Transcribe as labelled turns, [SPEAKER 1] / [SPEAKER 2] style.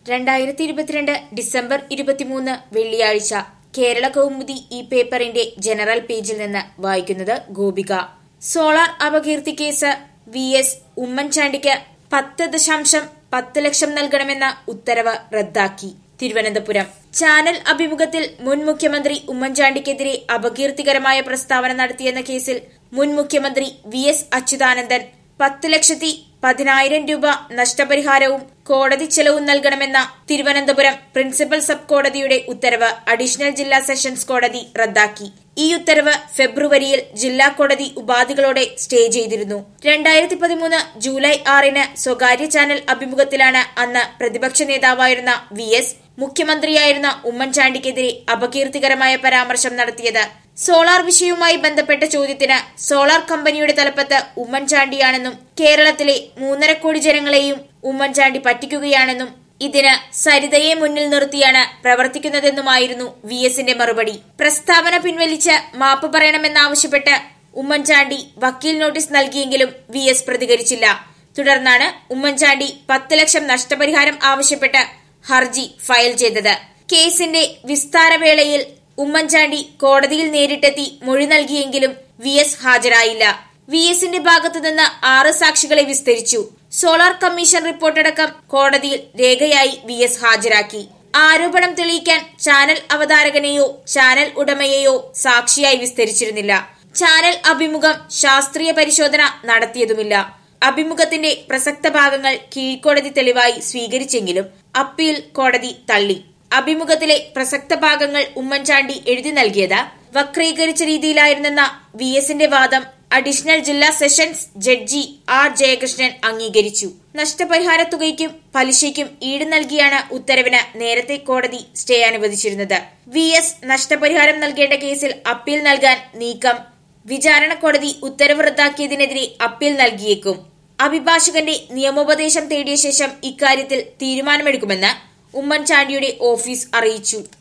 [SPEAKER 1] രണ്ടായിരത്തി ഇരുപത്തിരണ്ട് ഡിസംബർ ഇരുപത്തിമൂന്ന് വെള്ളിയാഴ്ച കേരള കൗമുദി ഈ പേപ്പറിന്റെ ജനറൽ പേജിൽ നിന്ന് വായിക്കുന്നത് ഗോപിക സോളാർ അപകീർത്തി കേസ് വി എസ് ഉമ്മൻചാണ്ടിക്ക് പത്ത് ദശാംശം പത്ത് ലക്ഷം നൽകണമെന്ന ഉത്തരവ് റദ്ദാക്കി തിരുവനന്തപുരം ചാനൽ അഭിമുഖത്തിൽ മുൻ മുഖ്യമന്ത്രി ഉമ്മൻചാണ്ടിക്കെതിരെ അപകീർത്തികരമായ പ്രസ്താവന നടത്തിയെന്ന കേസിൽ മുൻ മുഖ്യമന്ത്രി വി എസ് അച്യുതാനന്ദൻ പത്ത് ലക്ഷത്തി പതിനായിരം രൂപ നഷ്ടപരിഹാരവും കോടതി ചെലവും നൽകണമെന്ന തിരുവനന്തപുരം പ്രിൻസിപ്പൽ സബ് കോടതിയുടെ ഉത്തരവ് അഡീഷണൽ ജില്ലാ സെഷൻസ് കോടതി റദ്ദാക്കി ഈ ഉത്തരവ് ഫെബ്രുവരിയിൽ ജില്ലാ കോടതി ഉപാധികളോടെ സ്റ്റേ ചെയ്തിരുന്നു രണ്ടായിരത്തി പതിമൂന്ന് ജൂലൈ ആറിന് സ്വകാര്യ ചാനൽ അഭിമുഖത്തിലാണ് അന്ന് പ്രതിപക്ഷ നേതാവായിരുന്ന വി എസ് മുഖ്യമന്ത്രിയായിരുന്ന ഉമ്മൻചാണ്ടിക്കെതിരെ അപകീർത്തികരമായ പരാമർശം നടത്തിയത് സോളാർ വിഷയവുമായി ബന്ധപ്പെട്ട ചോദ്യത്തിന് സോളാർ കമ്പനിയുടെ തലപ്പത്ത് ഉമ്മൻചാണ്ടിയാണെന്നും കേരളത്തിലെ മൂന്നര കോടി ജനങ്ങളെയും ഉമ്മൻചാണ്ടി പറ്റിക്കുകയാണെന്നും ഇതിന് സരിതയെ മുന്നിൽ നിർത്തിയാണ് പ്രവർത്തിക്കുന്നതെന്നുമായിരുന്നു വി എസിന്റെ മറുപടി പ്രസ്താവന പിൻവലിച്ച് മാപ്പ് പറയണമെന്നാവശ്യപ്പെട്ട് ഉമ്മൻചാണ്ടി വക്കീൽ നോട്ടീസ് നൽകിയെങ്കിലും വി എസ് പ്രതികരിച്ചില്ല തുടർന്നാണ് ഉമ്മൻചാണ്ടി പത്ത് ലക്ഷം നഷ്ടപരിഹാരം ആവശ്യപ്പെട്ട് ഹർജി ഫയൽ ചെയ്തത് കേസിന്റെ വിസ്താരവേളയിൽ ഉമ്മൻചാണ്ടി കോടതിയിൽ നേരിട്ടെത്തി മൊഴി നൽകിയെങ്കിലും വി എസ് ഹാജരായില്ല വി എസിന്റെ ഭാഗത്തുനിന്ന് ആറ് സാക്ഷികളെ വിസ്തരിച്ചു സോളാർ കമ്മീഷൻ റിപ്പോർട്ടടക്കം കോടതിയിൽ രേഖയായി വി എസ് ഹാജരാക്കി ആരോപണം തെളിയിക്കാൻ ചാനൽ അവതാരകനെയോ ചാനൽ ഉടമയെയോ സാക്ഷിയായി വിസ്തരിച്ചിരുന്നില്ല ചാനൽ അഭിമുഖം ശാസ്ത്രീയ പരിശോധന നടത്തിയതുമില്ല അഭിമുഖത്തിന്റെ പ്രസക്ത ഭാഗങ്ങൾ കീഴ്ക്കോടതി തെളിവായി സ്വീകരിച്ചെങ്കിലും അപ്പീൽ കോടതി തള്ളി അഭിമുഖത്തിലെ പ്രസക്ത ഭാഗങ്ങൾ ഉമ്മൻചാണ്ടി എഴുതി നൽകിയത് വക്രീകരിച്ച രീതിയിലായിരുന്നെന്ന വി എസിന്റെ വാദം അഡീഷണൽ ജില്ലാ സെഷൻസ് ജഡ്ജി ആർ ജയകൃഷ്ണൻ അംഗീകരിച്ചു നഷ്ടപരിഹാര തുകയ്ക്കും പലിശയ്ക്കും ഈട് നൽകിയാണ് ഉത്തരവിന് നേരത്തെ കോടതി സ്റ്റേ അനുവദിച്ചിരുന്നത് വി എസ് നഷ്ടപരിഹാരം നൽകേണ്ട കേസിൽ അപ്പീൽ നൽകാൻ നീക്കം വിചാരണ കോടതി ഉത്തരവ് റദ്ദാക്കിയതിനെതിരെ അപ്പീൽ നൽകിയേക്കും അഭിഭാഷകന്റെ നിയമോപദേശം തേടിയ ശേഷം ഇക്കാര്യത്തിൽ തീരുമാനമെടുക്കുമെന്ന് ഉമ്മൻചാണ്ടിയുടെ ഓഫീസ് അറിയിച്ചു